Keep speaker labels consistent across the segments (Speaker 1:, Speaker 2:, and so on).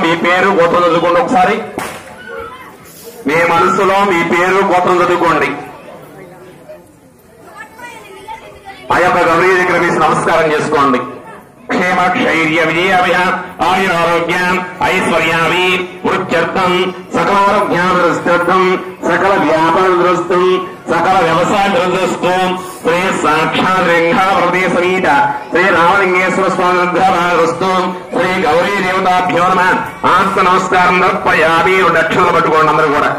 Speaker 1: మీ పేరు గోత్రం చదువుకోండి ఒకసారి మీ మనసులో మీ పేరు గోత్రం చదువుకోండి ఆ యొక్క గౌరీ దగ్గర వేసి నమస్కారం చేసుకోండి క్షేమ క్షైర్య విజయ ఆయురారోగ్యం ఐశ్వర్యామి వృత్యర్థం సకలారోగ్యాభివృద్ధ్యర్థం సకల వ్యాపార దృష్టం సకల వ్యవసాయ దృష్టం శ్రీ సాక్షాత్ లింగావృతి సమీత శ్రీ రామలింగేశ్వర స్వామి దృష్టం శ్రీ గౌరీ దేవతాభ్యో నమ ఆత్మ నమస్కారం దర్పయామి రెండు అక్షరాలు పట్టుకోండి అందరూ కూడా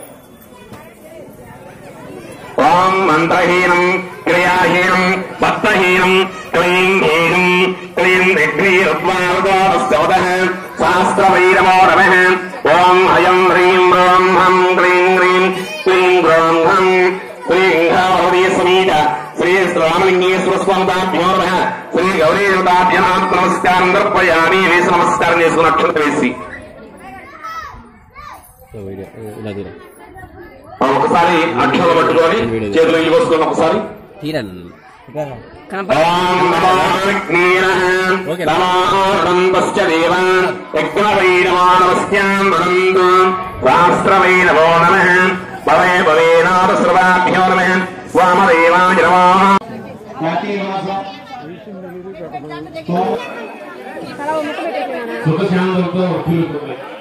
Speaker 1: ఓం మంత్రహీనం క్రియాహీనం భక్తహీనం క్లీం హీనం క్లీం విఘ్నీర్వావదోస్తవత శాస్త్రవైరమో రమ ఓం అయం హ్రీం రోం హం క్లీం హ్రీం క్లీం గ్రోం హం శ్రీ గౌరీ సమీత శ్రీ రామలింగేశ్వర స్వామిభ్యో నమ శ్రీ గౌరీ దేవతాభ్య నమస్కారం దర్పయామి వేసి నమస్కారం చేసుకున్న అక్షరం వేసి
Speaker 2: ఇలా తీరా
Speaker 1: ఒకసారి అక్షరాలు పట్టుకొని చేతులు ఇల్లు వస్తున్న ఒకసారి
Speaker 2: తీరన్
Speaker 1: ఓం నమో విఘ్నేనః
Speaker 2: ఓకే.
Speaker 1: నమోదంతశ్చ దేవ యజ్ఞవైరమానవస్యాం వదంతు శాస్త్రవైరవో నమః భవే భవేనాథశ్రవాభ్యో నమః వామదేవాయ నమః
Speaker 3: కార్తీక మాసం సుఖశాంతులతో వర్తిల్లుతుంది